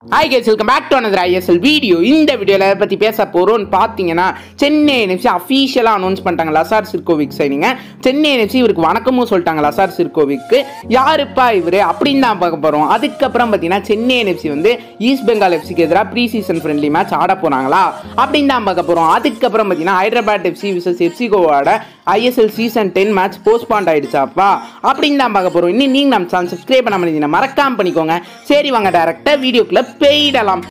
hi guys welcome back to another ISL video இந்த வீடியோவில் எதை பற்றி பேச போகிறோம்னு பார்த்தீங்கன்னா சென்னை என்எஃப்சி அஃபீஷியலாக அனௌன்ஸ் பண்ணிட்டாங்க லசார் சிர்கோவிக் சைனிங்க சென்னை என்எஃப்சி இவருக்கு வணக்கமும் சொல்லிட்டாங்க லசார் சிர்கோவிக்கு யாருப்பா இவர் அப்படின்னு தான் பார்க்க போகிறோம் அதுக்கப்புறம் பார்த்தீங்கன்னா சென்னை என்எஃப்சி வந்து ஈஸ்ட் பெங்கால் எஃப்சிக்கு எதிராக ப்ரீ சீசன் ஃப்ரெண்ட்லி மேட்ச் ஆட போகிறாங்களா அப்படின்னு தான் பார்க்க போகிறோம் அதுக்கப்புறம் பார்த்தீங்கன்னா ஹைதராபாத் எஃப்சி விசஸ் எஃப்சி கோவாட ISL season ten match postponed ஆயிடுச்சாப்பா அப்படின்னு தான் பார்க்க போகிறோம் இன்னும் நீங்கள் நம்ம சேனல் சப்ஸ்கிரைப் பண்ண முடியுங்க மறக்காம பண்ணிக்கோங்க சரி வாங்க டேரக்டாக வீடியோக்குள்ள போயிடலாம்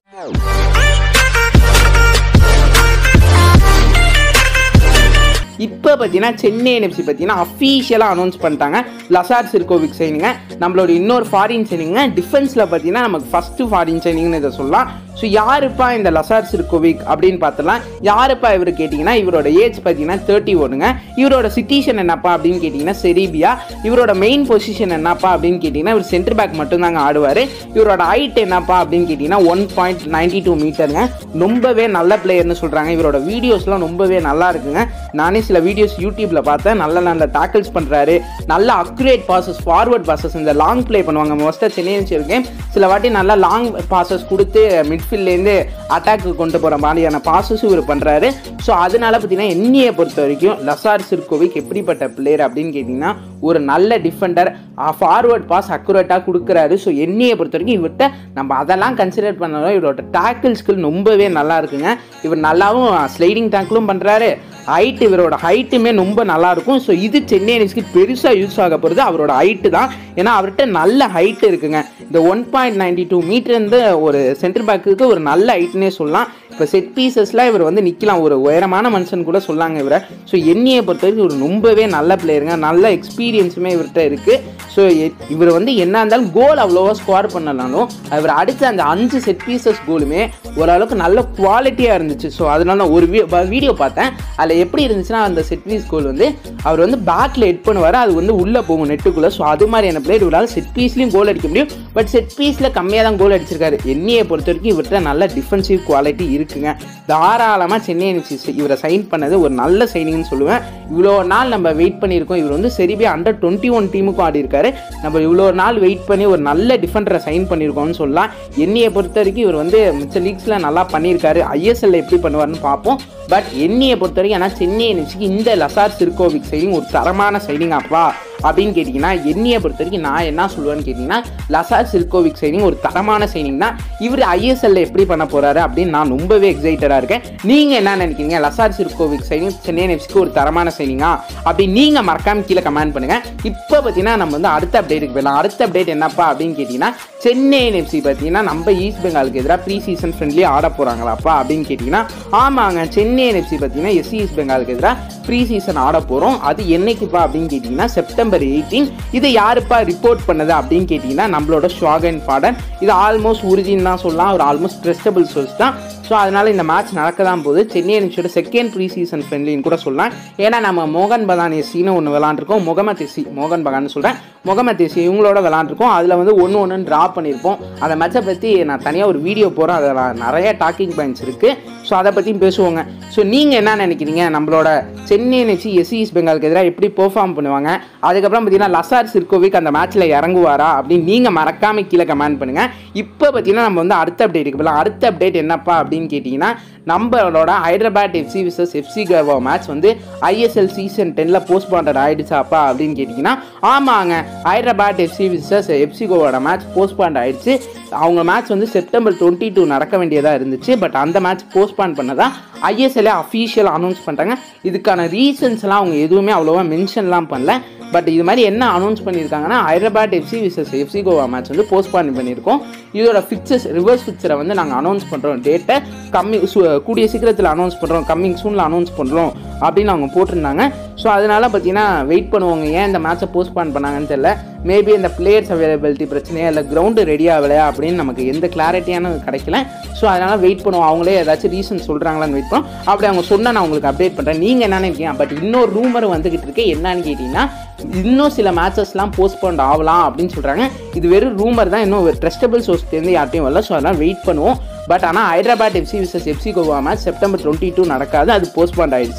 இப்போ பார்த்தீங்கன்னா சென்னை என்எஃப்சி பார்த்தீங்கன்னா அஃபீஷியலாக அனௌன்ஸ் பண்ணிட்டாங்க லசார் சிர்கோவிக் சைனிங்க நம்மளோட இன்னொரு ஃபாரின் சைனிங்க டிஃபென்ஸில் பார்த்தீங்கன்னா நமக்கு ஃபஸ்ட்டு ஃபாரின் சைனிங்னு இதை சொல்லலாம் ஸோ யாருப்பா இந்த லசார் சிர்கோவிக் அப்படின்னு பார்த்துலாம் யாருப்பா இவர் கேட்டிங்கன்னா இவரோட ஏஜ் பார்த்தீங்கன்னா தேர்ட்டி ஒன்றுங்க இவரோட சிட்டிஷன் என்னப்பா அப்படின்னு கேட்டிங்கன்னா செரீபியா இவரோட மெயின் பொசிஷன் என்னப்பா அப்படின்னு கேட்டிங்கன்னா இவர் சென்டர் பேக் மட்டும்தாங்க ஆடுவார் இவரோட ஹைட் என்னப்பா அப்படின்னு கேட்டிங்கன்னா ஒன் பாயிண்ட் நைன்டி டூ மீட்டருங்க ரொம்பவே நல்ல பிளேயர்னு சொல்கிறாங்க இவரோட வீடியோஸ்லாம் ரொம்பவே நல்லா இருக்குங்க நானே சில வீடியோஸ் யூடியூப்பில் பார்த்தேன் நல்ல நல்ல டேக்கிள்ஸ் பண்ணுறாரு நல்ல அக்யூரேட் பாசஸ் ஃபார்வர்ட் பாசஸ் இந்த லாங் ப்ளே பண்ணுவாங்க மோஸ்ட்டாக சென்னை இருக்கேன் சில வாட்டி நல்லா லாங் பாசஸ் கொடுத்து மிட்ஃபீல்ட்லேருந்து அட்டாக்கு கொண்டு போகிற மாதிரியான பாசஸும் இவர் பண்ணுறாரு ஸோ அதனால பார்த்தீங்கன்னா என்னையை பொறுத்த வரைக்கும் லசார் சிர்கோவிக் எப்படிப்பட்ட பிளேயர் அப்படின்னு கேட்டிங்கன்னா ஒரு நல்ல டிஃபெண்டர் ஃபார்வர்ட் பாஸ் அக்குரேட்டாக கொடுக்குறாரு ஸோ என்னையை பொறுத்த வரைக்கும் இவர்கிட்ட நம்ம அதெல்லாம் கன்சிடர் பண்ணாலும் இவரோட டேக்கிள் ஸ்கில் ரொம்பவே நல்லா இருக்குங்க இவர் நல்லாவும் ஸ்லைடிங் டேக்கிளும் பண்ணுறாரு ஹைட் இவரோட ஹைட்டுமே ரொம்ப நல்லா இருக்கும் ஸோ இது சென்னை அணிஸ்க்கு பெருசாக யூஸ் ஆக போகிறது அவரோட ஹைட்டு தான் ஏன்னா அவர்கிட்ட நல்ல ஹைட் இருக்குங்க இந்த one point ninety two meter இருந்து ஒரு சென்டர் பேக்குக்கு ஒரு நல்ல ஹைட்னே சொல்லலாம் இப்போ செட் பீசஸ்லாம் இவர் வந்து நிற்கலாம் ஒரு உயரமான மனுஷன் கூட சொல்லாங்க இவரை ஸோ என்னையை பொறுத்த வரைக்கும் இவர் ரொம்பவே நல்ல பிளேயருங்க நல்ல எக்ஸ்பீரியன்ஸுமே இவர்கிட்ட இருக்குது ஸோ இவர் வந்து என்ன இருந்தாலும் கோல் அவ்வளோவா ஸ்கோர் பண்ணலாலும் அவர் அடித்த அந்த அஞ்சு செட் பீசஸ் கோலுமே ஓரளவுக்கு நல்ல குவாலிட்டியாக இருந்துச்சு ஸோ அதனால நான் ஒரு வீடியோ பார்த்தேன் அதில் எப்படி இருந்துச்சுன்னா அந்த செட் பீஸ் கோல் வந்து அவர் வந்து பேக்கில் ஹெட் பண்ணுவார் அது வந்து உள்ளே போகும் நெட்டுக்குள்ளே ஸோ அது மாதிரியான பிளேயர் இவரால் செட் பீஸ்லையும் கோல் அடிக்க முடியும் பட் செட் பீஸில் கம்மியாக தான் கோல் அடிச்சிருக்காரு என்னையை பொறுத்த வரைக்கும் இவர்கிட்ட நல்ல டிஃபென்சிவ் குவாலிட்டி இருக்குங்க தாராளமாக சென்னை என்எஃப்சி இவரை சைன் பண்ணது ஒரு நல்ல சைனிங்னு சொல்லுவேன் இவ்வளோ நாள் நம்ம வெயிட் பண்ணியிருக்கோம் இவர் வந்து சரிபே அண்டர் டுவெண்ட்டி ஒன் டீமுக்கும் ஆடி இருக்காரு நம்ம இவ்வளோ நாள் வெயிட் பண்ணி ஒரு நல்ல டிஃபெண்டரை சைன் பண்ணியிருக்கோம்னு சொல்லலாம் என்னையை பொறுத்த வரைக்கும் இவர் வந்து மிச்ச லீக்ஸில் நல்லா பண்ணியிருக்காரு ஐஎஸ்எல்ல எப்படி பண்ணுவார்னு பார்ப்போம் பட் என்னையை பொறுத்த வரைக்கும் ஆனால் சென்னை என்எஃப்சிக்கு இந்த லசார் சிர்கோவிக் சைனிங் ஒரு தரமான சைனிங் அப்பா அப்படின்னு கேட்டிங்கன்னா என்னையை பொறுத்த வரைக்கும் நான் என்ன சொல்லுவேன்னு கேட்டிங்கன்னா லசார் சில்கோவிக் சைனிங் ஒரு தரமான சைனிங் தான் இவர் ஐஎஸ்எல்ல எப்படி பண்ண போகிறாரு அப்படின்னு நான் ரொம்பவே எக்ஸைட்டடாக இருக்கேன் நீங்கள் என்ன நினைக்கிறீங்க லசார் சில்கோவிக் சைனிங் சென்னை எஃப்சிக்கு ஒரு தரமான சைனிங்கா அப்படி நீங்கள் மறக்காம கீழே கமெண்ட் பண்ணுங்கள் இப்போ பார்த்தீங்கன்னா நம்ம வந்து அடுத்த அப்டேட்டுக்கு போயிடலாம் அடுத்த அப்டேட் என்னப்பா அப்படின்னு கேட்டிங்கன்னா சென்னை எஃப்சி பார்த்தீங்கன்னா நம்ம ஈஸ்ட் பெங்காலுக்கு எதிராக ப்ரீ சீசன் ஃப்ரெண்ட்லி ஆட போகிறாங்களாப்பா அப்படின்னு கேட்டிங்கன்னா ஆமாங்க சென்னை எஃப்சி பார்த்தீங்கன்னா எஸ்சி ஈஸ்ட் பெங்காலுக்கு எதிராக ப்ரீ சீசன் ஆட போகிறோம் அது என்னைக்குப்பா அப்படின்னு கேட்டிங்கன்னா செப்டம்பர் எயிட்டீன் இதை யாருப்பா ரிப்போர்ட் பண்ணது அப்படின்னு கேட்டிங்கன்னா நம்மளோட ஷாகன் பாடன் இது ஆல்மோஸ்ட் உறுதின்னு தான் சொல்லலாம் ஒரு ஆல்மோஸ்ட் ட்ரெஸ்டபிள் சோர்ஸ் தான் ஸோ அதனால் இந்த மேட்ச் நடக்க தான் போகுது சென்னை அணிச்சோட செகண்ட் ப்ரீ சீசன் ஃப்ரெண்ட்லின்னு கூட சொல்லலாம் ஏன்னா நம்ம மோகன் பகான் எஸ்சின்னு ஒன்று விளாண்டுருக்கோம் முகமத் எஸ்சி மோகன் பகான்னு சொல்கிறேன் முகமத் எஸ்சி இவங்களோட விளாண்டுருக்கோம் அதில் வந்து ஒன்று ஒன்று ட்ரா பண்ணியிருப்போம் அந்த மேட்சை பற்றி நான் தனியாக ஒரு வீடியோ போகிறேன் அதில் நிறைய டாக்கிங் பாயிண்ட்ஸ் இருக்குது ஸோ அதை பற்றியும் பேசுவோங்க ஸோ நீங்கள் என்ன நினைக்கிறீங்க நம்மளோட சென்னை என்எஃப்சி எஸ்சி ஈஸ்ட் பெங்காலுக்கு எதிராக எப்படி பெர்ஃபார்ம் பண்ணுவாங்க அதுக்கப்புறம் பார்த்தீங்கன்னா லசார் சிர்கோவிக் அந்த மேட்ச்சில் இறங்குவாரா அப்படின்னு நீங்கள் மறக்காமல் கீழே கமெண்ட் பண்ணுங்கள் இப்போ பார்த்தீங்கன்னா நம்ம வந்து அடுத்த அப்டேட்டுக்கு போகலாம் அடுத்த அப்டேட் என்னப்பா அப்படின்னு கேட்டிங்கன்னா நம்மளோட Hyderabad FC versus FC Goa match வந்து ஐஎஸ்எல் சீசன் டெனில் போஸ்ட்பாண்டட் ஆயிடுச்சாப்பா அப்படின்னு கேட்டிங்கன்னா ஆமாங்க ஹைதராபாத் எஃப்சி விசஸ் எஃப்சி கோவோட மேட்ச் போஸ்ட்பாண்ட் ஆயிடுச்சு அவங்க மேட்ச் வந்து செப்டம்பர் டுவெண்ட்டி டூ நடக்க வேண்டியதாக இருந்துச்சு பட் அந்த மேட்ச் போஸ்ட்பான் பண்ணதா ஐஎஸ்எல்ஏ அஃபீஷியல் அனௌன்ஸ் பண்ணிட்டாங்க இதுக்கான ரீசன்ஸ்லாம் அவங்க எதுவுமே அவ்வளோவா மென்ஷன்லாம் பண்ணல பட் இது மாதிரி என்ன அனௌன்ஸ் பண்ணியிருக்காங்கன்னா Hyderabad FC versus FC Goa match வந்து போஸ்ட்பான் பண்ணியிருக்கோம் இதோட ஃபிக்சர்ஸ் ரிவர்ஸ் ஃபிக்சரை வந்து நாங்கள் அனௌன்ஸ் பண்ணுறோம் டேட்டை கம்மிங் கூடிய சீக்கிரத்தில் அனௌன்ஸ் பண்ணுறோம் கம்மிங் சூனில் அனௌன்ஸ் பண்ணுறோம் அப்படின்னு அவங்க போட்டிருந்தாங்க ஸோ அதனால் பார்த்தீங்கன்னா வெயிட் பண்ணுவாங்க ஏன் இந்த மேட்சை போஸ்ட்பான் பண்ணாங்கன்னு தெரியல மேபி இந்த பிளேயர்ஸ் அவைலபிலிட்டி பிரச்சனையா இல்லை கிரவுண்டு ரெடி ஆகலையா அப்படின்னு நமக்கு எந்த கிளாரிட்டியான கிடைக்கல ஸோ அதனால் வெயிட் பண்ணுவோம் அவங்களே ஏதாச்சும் ரீசன் சொல்கிறாங்களான்னு வெயிட் பண்ணுவோம் அப்படி அவங்க சொன்னால் நான் உங்களுக்கு அப்டேட் பண்ணுறேன் நீங்கள் என்ன நினைக்கிறீங்க பட் இன்னொரு ரூமர் வந்துகிட்டு இருக்கு என்னன்னு கேட்டிங்கன்னா இன்னும் சில மேட்சஸ்லாம் போஸ்ட்போன் ஆகலாம் அப்படின்னு சொல்கிறாங்க இது வெறும் ரூமர் தான் இன்னும் ட்ரஸ்டபிள் சோர்ஸ்லேருந்து யார்ட்டையும் வரல ஸோ அதனால் வெயிட் பண்ணுவோம் பட் ஆனால் Hyderabad FC versus FC Goa match September twenty two நடக்காது அது போஸ்ட்பாண்ட் ஆயிடுச்சு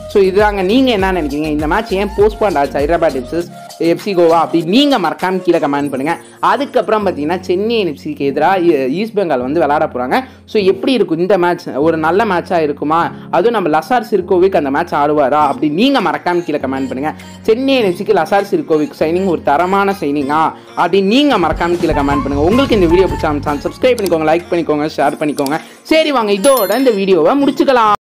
ஸோ இதுதாங்க நீங்கள் என்ன நினைக்கிறீங்க இந்த மேட்ச் ஏன் போஸ்ட்பாண்ட் ஆச்சு ஹைதராபாத் எஃப்சஸ் எஃப்சி கோவா அப்படி நீங்கள் மறக்காம கீழே கமெண்ட் பண்ணுங்கள் அதுக்கப்புறம் பார்த்தீங்கன்னா சென்னை எஃப்சிக்கு எதிராக ஈஸ்ட் பெங்கால் வந்து விளாட போகிறாங்க ஸோ எப்படி இருக்கும் இந்த மேட்ச் ஒரு நல்ல மேட்சாக இருக்குமா அதுவும் நம்ம லசார் சிர்கோவிக் அந்த மேட்ச் ஆடுவாரா அப்படி நீங்கள் மறக்காம கீழே கமெண்ட் பண்ணுங்கள் சென்னை எஃப்சிக்கு லசார் சிர்கோவிக் சைனிங் ஒரு தரமான சைனிங்கா அப்படி நீங்கள் மறக்காம கீழே கமெண்ட் பண்ணுங்கள் உங்களுக்கு இந்த வீடியோ பிடிச்சா சப்ஸ்கிரைப் பண்ணிக்கோங்க லைக் பண்ணிக்கோங்க ஷேர் பண்ணிக்கோங்க சரி வாங்க இதோட இந்த வீடியோவை முடிச்சுக்கலாம்